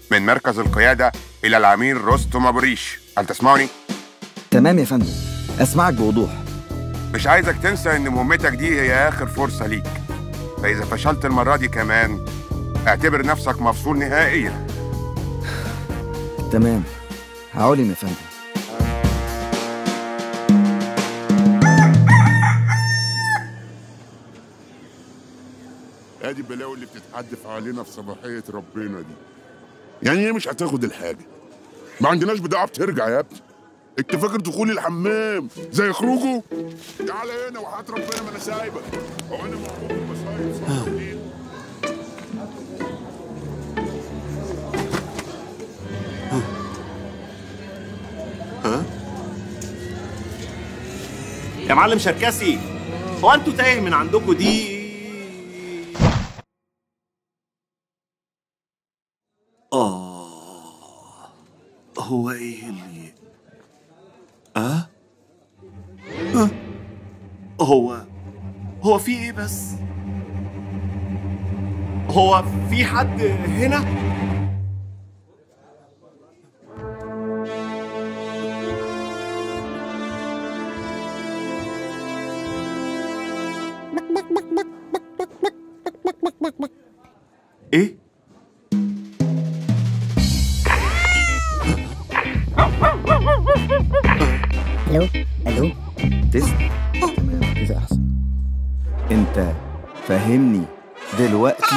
من مركز القيادة إلى العميل رستم أبو ريش هل تسمعني؟ تمام يا فندم اسمعك بوضوح مش عايزك تنسى إن مهمتك دي هي آخر فرصة ليك فإذا فشلت المرة دي كمان اعتبر نفسك مفصول نهائيا تمام هعلم يا فندم ادي البلاوي اللي بتتحدف علينا في صباحيه ربنا دي يعني ايه مش هتاخد الحاجه ما عندناش بضاعه بترجع يا ابني انت فاكر دخول الحمام زي خروجه تعالى هنا وحياة ربنا ما انا سايبك هو انا موجود بصايد صغيرين يا معلم شركسي هو انتوا تايه من عندكم دي آه هو إيه اللي أه؟ أه؟ هو هو في إيه بس؟ هو في حد هنا؟ إيه؟ الو الو تست تمام كده احسن انت فاهمني دلوقتي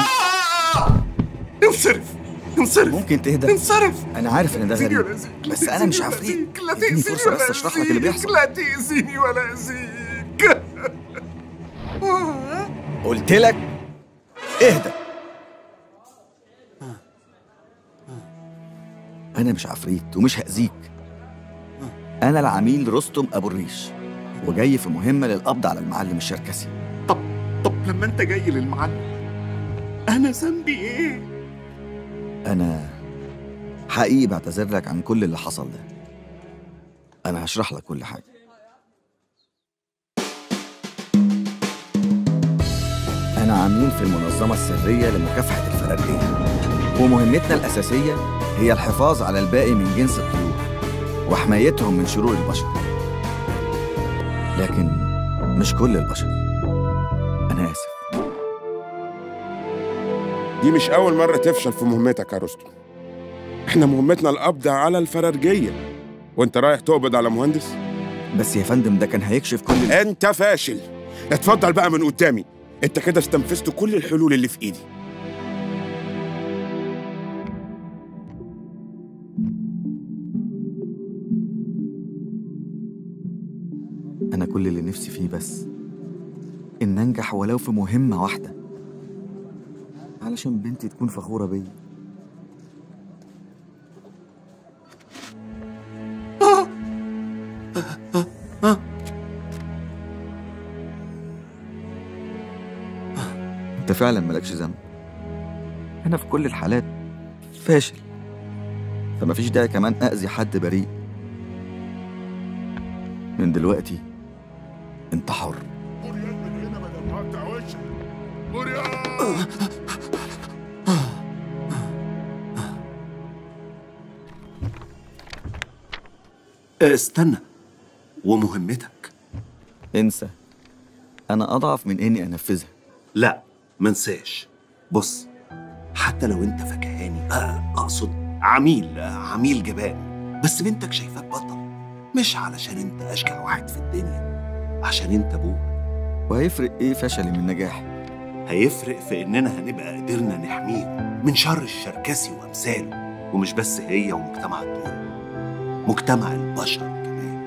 انصرف انصرف ممكن تهدى انصرف انا عارف ان ده سيدي غريب ولا أذيك، بس لا انا مش تأذيني ولا عفريت أذيك، لا اديني تأذيني فرصه ولا بس اشرح لك اللي أذيك، بيحصل لا تأذيني ولا أذيك قلت لك اهدى انا مش عفريت ومش هاذيك انا العميل رستم ابو الريش وجاي في مهمه للقبض على المعلم الشركسي طب طب لما أنت جاي للمعلم أنا ذنبي إيه؟ انا حقيقي بعتذر لك عن كل اللي حصل ده انا هشرح لك كل حاجه انا عميل في المنظمه السريه لمكافحه الفرارجيه ومهمتنا الاساسيه هي الحفاظ على الباقي من جنس الطيور وحمايتهم من شرور البشر لكن مش كل البشر انا اسف دي مش أول مرة تفشل في مهمتك يا رستم احنا مهمتنا القبض على الفرارجية وانت رايح تقبض على مهندس بس يا فندم ده كان هيكشف كل ال- انت فاشل اتفضل بقى من قدامي انت كده استنفذت كل الحلول اللي في ايدي أنا كل اللي نفسي فيه بس إن أنجح ولو في مهمة واحدة علشان بنتي تكون فخورة بيا أنت فعلا مالكش ذنب أنا في كل الحالات فاشل فمفيش داعي كمان أذي حد بريء من دلوقتي انت حر مريان من هنا بدل ما اقطع وشك مريان استنى ومهمتك انسى انا اضعف من اني انفذها لا منساش بص حتى لو انت فكهاني آه، اقصد عميل آه، عميل جبان بس بنتك شايفاك بطل مش علشان انت اشجع واحد في الدنيا عشان انت ابوه وهيفرق ايه فشلي من نجاحي هيفرق في اننا هنبقى قدرنا نحميه من شر الشركسي وامثاله ومش بس هي ومجتمع الطيور مجتمع البشر كمان